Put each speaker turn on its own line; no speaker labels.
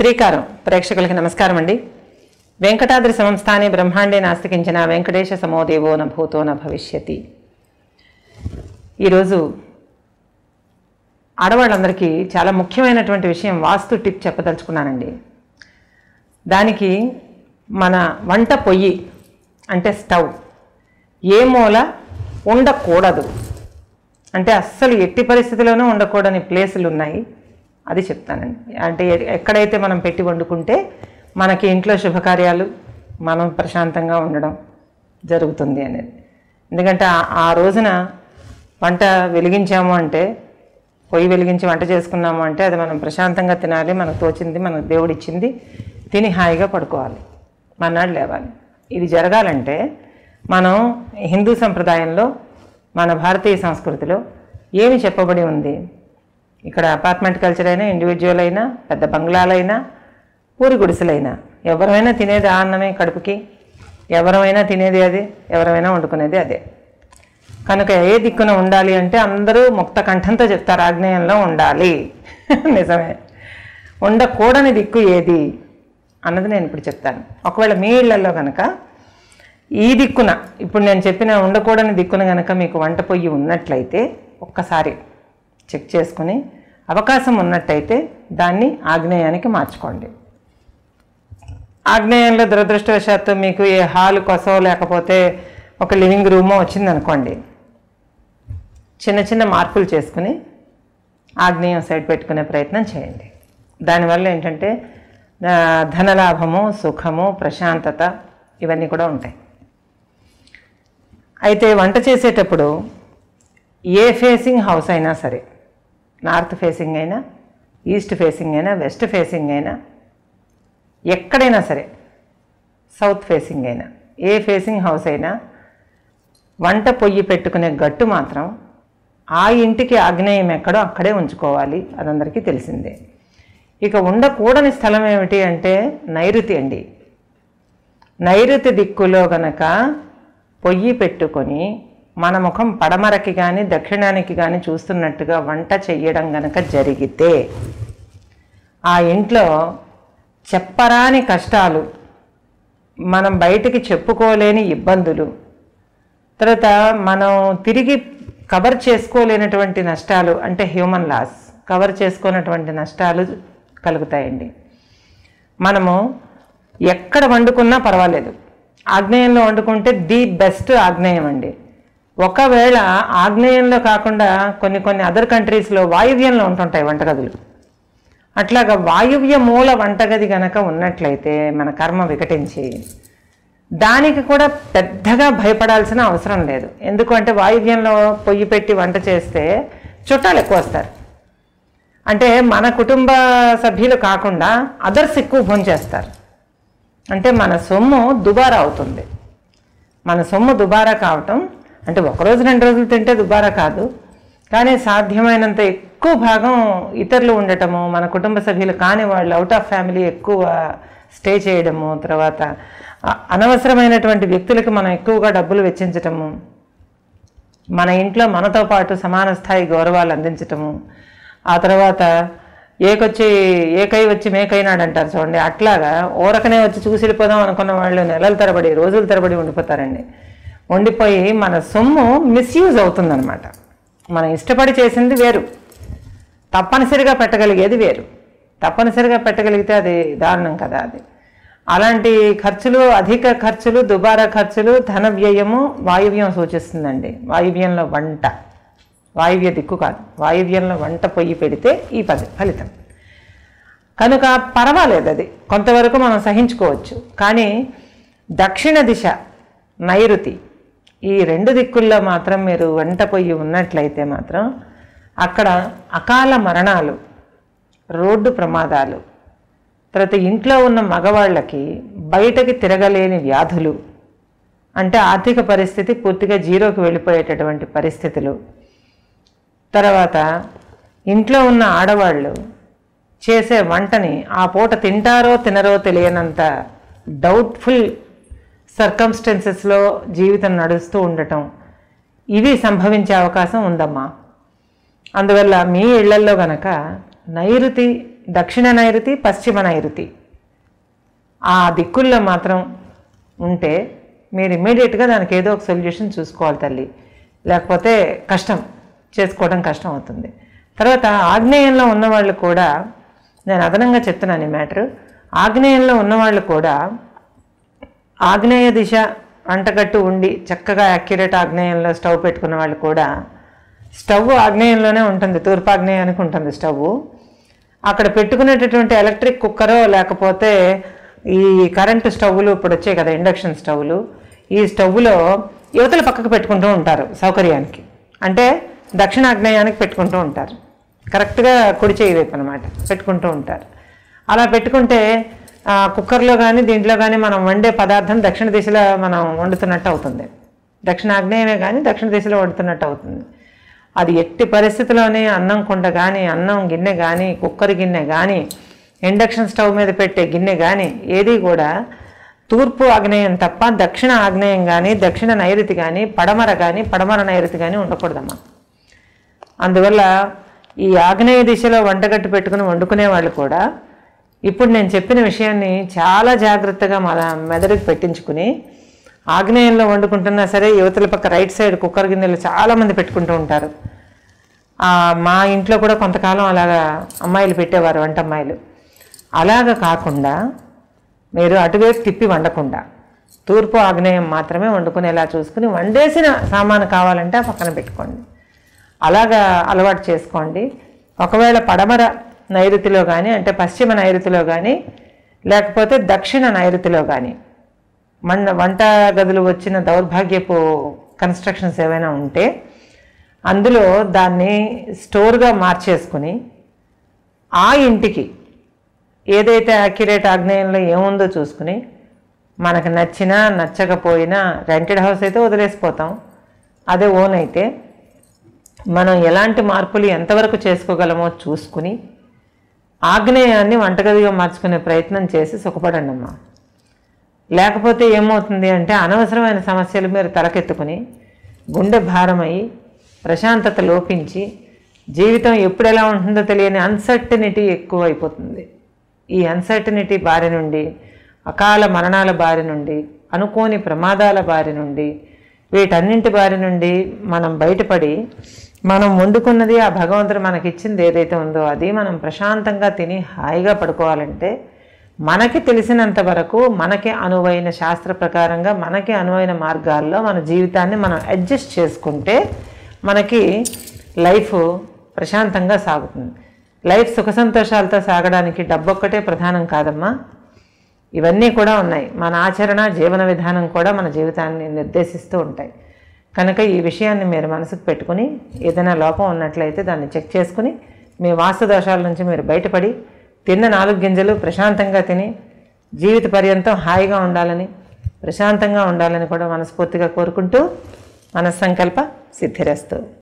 శ్రీకారం ప్రేక్షకులకి నమస్కారం అండి వెంకటాద్రి సంస్థానే బ్రహ్మాండే నాస్తికించిన వెంకటేశ సమోదేవో న భూతో న భవిష్యతి ఈరోజు ఆడవాళ్ళందరికీ చాలా ముఖ్యమైనటువంటి విషయం వాస్తు టిప్ చెప్పదలుచుకున్నానండి దానికి మన వంట పొయ్యి అంటే స్టవ్ ఏ మూల ఉండకూడదు అంటే అస్సలు ఎట్టి పరిస్థితిలోనూ ఉండకూడని ప్లేసులు ఉన్నాయి అది చెప్తానండి అంటే ఎ- ఎక్కడైతే మనం పెట్టి వండుకుంటే మనకి ఇంట్లో శుభకార్యాలు మనం ప్రశాంతంగా ఉండడం జరుగుతుంది అనేది ఎందుకంటే ఆ- ఆ రోజున వంట వెలిగించాము అంటే పొయ్యి వెలిగించి వంట చేసుకున్నాము అంటే అది మనం ప్రశాంతంగా తినాలి మనకు తోచింది మనకు దేవుడు ఇచ్చింది తిని హాయిగా పడుకోవాలి మన్నాడు లేవాలి ఇది జరగాలంటే మనం హిందూ సంప్రదాయంలో మన భారతీయ సంస్కృతిలో ఏమి చెప్పబడి ఉంది ఇక్కడ అపార్ట్మెంట్ కల్చర్ అయినా ఇండివిజువల్ అయినా పెద్ద బంగ్లాలైనా పూరి గుడిసెలైనా ఎవరైనా తినేది ఆ అన్నమే కడుపుకి ఎవరమైనా తినేది అది ఎవరైనా వండుకునేది అదే కనుక ఏ దిక్కున ఉండాలి అంటే అందరూ ముక్త కంఠంతో చెప్తారు ఆగ్నేయంలో ఉండాలి నిజమే ఉండకూడని దిక్కు ఏది అన్నది నేను ఇప్పుడు చెప్తాను ఒకవేళ మీ ఇళ్లలో కనుక ఈ దిక్కున ఇప్పుడు నేను చెప్పిన ఉండకూడని దిక్కున కనుక మీకు వంట పొయ్యి ఉన్నట్లయితే ఒక్కసారి చెక్ చేసుకుని అవకాశం ఉన్నట్టయితే దాన్ని ఆగ్నేయానికి మార్చుకోండి ఆగ్నేయంలో దురదృష్టవశాత్తు మీకు ఏ హాల్ కొసో లేకపోతే ఒక లివింగ్ రూమో వచ్చిందనుకోండి చిన్న చిన్న మార్పులు చేసుకుని ఆగ్నేయం సైడ్ పెట్టుకునే ప్రయత్నం చేయండి దానివల్ల ఏంటంటే ఆ, ధనలాభము సుఖము ప్రశాంతత ఇవన్నీ కూడా ఉంటాయి అయితే వంట చేసేటప్పుడు ఏ ఫేసింగ్ హౌస్ అయినా సరే నార్త్ ఫేసింగ్ అయినా ఈస్ట్ ఫేసింగ్ అయినా వెస్ట్ ఫేసింగ్ అయినా ఎక్కడైనా సరే సౌత్ ఫేసింగ్ అయినా ఏ ఫేసింగ్ హౌస్ అయినా వంట పొయ్యి పెట్టుకునే గట్టు మాత్రం ఆ ఇంటికి ఆగ్నేయం ఎక్కడో అక్కడే ఉంచుకోవాలి అదందరికీ తెలిసిందే ఇక ఉండకూడని స్థలం ఏమిటి అంటే నైరుతి అండి నైరుతి దిక్కులో గనక పొయ్యి పెట్టుకొని మన ముఖం పడమరకి కానీ దక్షిణానికి కానీ చూస్తున్నట్టుగా వంట చెయ్యడం గనక జరిగితే ఆ ఇంట్లో చెప్పరాని కష్టాలు మనం బయటికి చెప్పుకోలేని ఇబ్బందులు తర్వాత మనం తిరిగి కవర్ చేసుకోలేనటువంటి నష్టాలు అంటే హ్యూమన్ లాస్ కవర్ చేసుకోనటువంటి నష్టాలు కలుగుతాయండి మనము ఎక్కడ వండుకున్నా పర్వాలేదు ఆగ్నేయంలో వండుకుంటే ది బెస్ట్ ఆగ్నేయం అండి ఒకవేళ ఆగ్నేయంలో కాకుండా కొన్ని కొన్ని అదర్ కంట్రీస్లో వాయువ్యంలో ఉంటుంటాయి వంటగదులు అట్లాగా వాయువ్య మూల వంటగది గనక ఉన్నట్లయితే మన కర్మ వికటించి దానికి కూడా పెద్దగా భయపడాల్సిన అవసరం లేదు ఎందుకంటే వాయువ్యంలో పొయ్యి పెట్టి వంట చేస్తే చుట్టాలు ఎక్కువ వస్తారు అంటే మన కుటుంబ సభ్యులు కాకుండా అదర్స్ ఎక్కువ భోంచేస్తారు అంటే మన సొమ్ము దుబారా అవుతుంది మన సొమ్ము దుబారా కావటం అంటే ఒక రోజు రెండు రోజులు తింటే దుబారా కాదు కానీ సాధ్యమైనంత ఎక్కువ భాగం ఇతరులు ఉండటము మన కుటుంబ సభ్యులు కాని వాళ్ళు అవుట్ ఆఫ్ ఫ్యామిలీ ఎక్కువ స్టే చేయడము తర్వాత అ- అనవసరమైనటువంటి వ్యక్తులకు మనం ఎక్కువగా డబ్బులు వెచ్చించటము మన ఇంట్లో మనతో పాటు సమాన స్థాయి గౌరవాలు అందించటము ఆ తర్వాత ఏకొచ్చి ఏకై వచ్చి మేకైనాడు అంటారు చూడండి అట్లాగా ఊరకనే వచ్చి చూసి వెళ్ళిపోదాం అనుకున్న వాళ్ళు నెలల తరబడి రోజుల తరబడి ఉండిపోతారండి ఉండిపోయి మన సొమ్ము మిస్యూజ్ అవుతుందన్నమాట మనం ఇష్టపడి చేసింది వేరు తప్పనిసరిగా పెట్టగలిగేది వేరు తప్పనిసరిగా పెట్టగలిగితే అది దారుణం కదా అది అలాంటి ఖర్చులు అధిక ఖర్చులు దుబారా ఖర్చులు ధన వ్యయము వాయువ్యం సూచిస్తుందండి వాయువ్యంలో వంట వాయువ్య దిక్కు కాదు వాయువ్యంలో వంట పొయ్యి పెడితే ఈ పది ఫలితం కనుక పర్వాలేదు అది కొంతవరకు మనం సహించుకోవచ్చు కానీ దక్షిణ దిశ నైరుతి ఈ రెండు దిక్కుల్లో మాత్రం మీరు వంట పొయ్యి ఉన్నట్లయితే మాత్రం అక్కడ అకాల మరణాలు రోడ్డు ప్రమాదాలు తర్వాత ఇంట్లో ఉన్న మగవాళ్ళకి బయటకి తిరగలేని వ్యాధులు అంటే ఆర్థిక పరిస్థితి పూర్తిగా జీరోకి వెళ్ళిపోయేటటువంటి పరిస్థితులు తర్వాత ఇంట్లో ఉన్న ఆడవాళ్ళు చేసే వంటని ఆ పూట తింటారో తినరో తెలియనంత డౌట్ఫుల్ సర్కమ్స్టెన్సెస్లో జీవితం నడుస్తూ ఉండటం ఇవి సంభవించే అవకాశం ఉందమ్మా అందువల్ల మీ ఇళ్లల్లో గనక నైరుతి దక్షిణ నైరుతి పశ్చిమ నైరుతి ఆ దిక్కుల్లో మాత్రం ఉంటే మీరు ఇమ్మీడియట్గా దానికి ఏదో ఒక సొల్యూషన్ చూసుకోవాలి తల్లి లేకపోతే కష్టం చేసుకోవడం కష్టం అవుతుంది తర్వాత ఆగ్నేయంలో ఉన్నవాళ్ళు కూడా నేను అదనంగా చెప్తున్నాను ఈ మ్యాటర్ ఆగ్నేయంలో ఉన్నవాళ్ళు కూడా ఆగ్నేయ దిశ వంటగట్టు ఉండి చక్కగా యాక్యురేట్ ఆగ్నేయంలో స్టవ్ పెట్టుకున్న వాళ్ళు కూడా స్టవ్ ఆగ్నేయంలోనే ఉంటుంది తూర్పు ఆగ్నేయానికి ఉంటుంది స్టవ్ అక్కడ పెట్టుకునేటటువంటి ఎలక్ట్రిక్ కుక్కరో లేకపోతే ఈ కరెంటు స్టవ్లు ఇప్పుడు వచ్చాయి కదా ఇండక్షన్ స్టవ్లు ఈ స్టవ్లో యువతల పక్కకు పెట్టుకుంటూ ఉంటారు సౌకర్యానికి అంటే దక్షిణాగ్నేయానికి పెట్టుకుంటూ ఉంటారు కరెక్ట్గా కుడి చేయి వైపు అనమాట పెట్టుకుంటూ ఉంటారు అలా పెట్టుకుంటే ఆ, కుక్కర్లో కానీ దీంట్లో కానీ మనం వండే పదార్థం దక్షిణ దిశలో మనం వండుతున్నట్టు అవుతుంది దక్షిణాగ్నేయమే కానీ దక్షిణ దిశలో వండుతున్నట్టు అవుతుంది అది ఎట్టి పరిస్థితిలోనే అన్నం కుండ కానీ అన్నం గిన్నె కానీ కుక్కర్ గిన్నె కానీ ఇండక్షన్ స్టవ్ మీద పెట్టే గిన్నె కానీ ఏది కూడా తూర్పు ఆగ్నేయం తప్ప దక్షిణ ఆగ్నేయం కానీ దక్షిణ నైరుతి కానీ పడమర కానీ పడమర నైరుతి కానీ ఉండకూడదమ్మా అందువల్ల ఈ ఆగ్నేయ దిశలో వంటగట్టు పెట్టుకుని వండుకునే వాళ్ళు కూడా ఇప్పుడు నేను చెప్పిన విషయాన్ని చాలా జాగ్రత్తగా మన మెదడుకు పెట్టించుకుని ఆగ్నేయంలో వండుకుంటున్నా సరే యువతల పక్క రైట్ సైడ్ కుక్కర్ గిన్నెలు చాలామంది పెట్టుకుంటూ ఉంటారు ఆ, మా ఇంట్లో కూడా కొంతకాలం అలాగా అమ్మాయిలు పెట్టేవారు వంట అమ్మాయిలు అలాగ కాకుండా మీరు అటువైపు తిప్పి వండకుండా తూర్పు ఆగ్నేయం మాత్రమే వండుకునేలా చూసుకుని వండేసిన సామాను కావాలంటే ఆ పక్కన పెట్టుకోండి అలాగా అలవాటు చేసుకోండి ఒకవేళ పడమర నైరుతిలో కానీ అంటే పశ్చిమ నైరుతిలో కానీ లేకపోతే దక్షిణ నైరుతిలో కానీ మన వంట గదులు వచ్చిన దౌర్భాగ్యపు కన్స్ట్రక్షన్స్ ఏవైనా ఉంటే అందులో దాన్ని స్టోర్గా మార్చేసుకుని ఆ ఇంటికి ఏదైతే యాక్యురేట్ ఆగ్నేయంలో ఏముందో చూసుకుని మనకు నచ్చినా నచ్చకపోయినా రెంటెడ్ హౌస్ అయితే వదిలేసిపోతాం అదే ఓన్ అయితే మనం ఎలాంటి మార్పులు ఎంతవరకు చేసుకోగలమో చూసుకుని ఆగ్నేయాన్ని వంటగదిగా మార్చుకునే ప్రయత్నం చేసి సుఖపడండి అమ్మా లేకపోతే ఏమవుతుంది అంటే అనవసరమైన సమస్యలు మీరు తలకెత్తుకుని గుండె భారమై ప్రశాంతత లోపించి జీవితం ఎప్పుడు ఎలా ఉంటుందో తెలియని అన్సర్టనిటీ ఎక్కువ అయిపోతుంది ఈ అన్సర్టనిటీ బారి నుండి అకాల మరణాల బారి నుండి అనుకోని ప్రమాదాల బారి నుండి వీటన్నింటి బారి నుండి మనం బయటపడి మనం వండుకున్నది ఆ భగవంతుడు మనకిచ్చింది ఏదైతే ఉందో అది మనం ప్రశాంతంగా తిని హాయిగా పడుకోవాలంటే మనకి తెలిసినంత వరకు మనకి అనువైన శాస్త్ర ప్రకారంగా మనకి అనువైన మార్గాల్లో మన జీవితాన్ని మనం అడ్జస్ట్ చేసుకుంటే మనకి లైఫ్ ప్రశాంతంగా సాగుతుంది లైఫ్ సుఖ సంతోషాలతో సాగడానికి డబ్బు ఒక్కటే ప్రధానం కాదమ్మా ఇవన్నీ కూడా ఉన్నాయి మన ఆచరణ జీవన విధానం కూడా మన జీవితాన్ని నిర్దేశిస్తూ ఉంటాయి కనుక ఈ విషయాన్ని మీరు మనసుకు పెట్టుకుని ఏదైనా లోపం ఉన్నట్లయితే దాన్ని చెక్ చేసుకుని మీ వాస్తు దోషాల నుంచి మీరు బయటపడి తిన్న నాలుగు గింజలు ప్రశాంతంగా తిని జీవిత పర్యంతం హాయిగా ఉండాలని ప్రశాంతంగా ఉండాలని కూడా మనస్ఫూర్తిగా కోరుకుంటూ మనస్సంకల్ప సిద్ధిరస్తు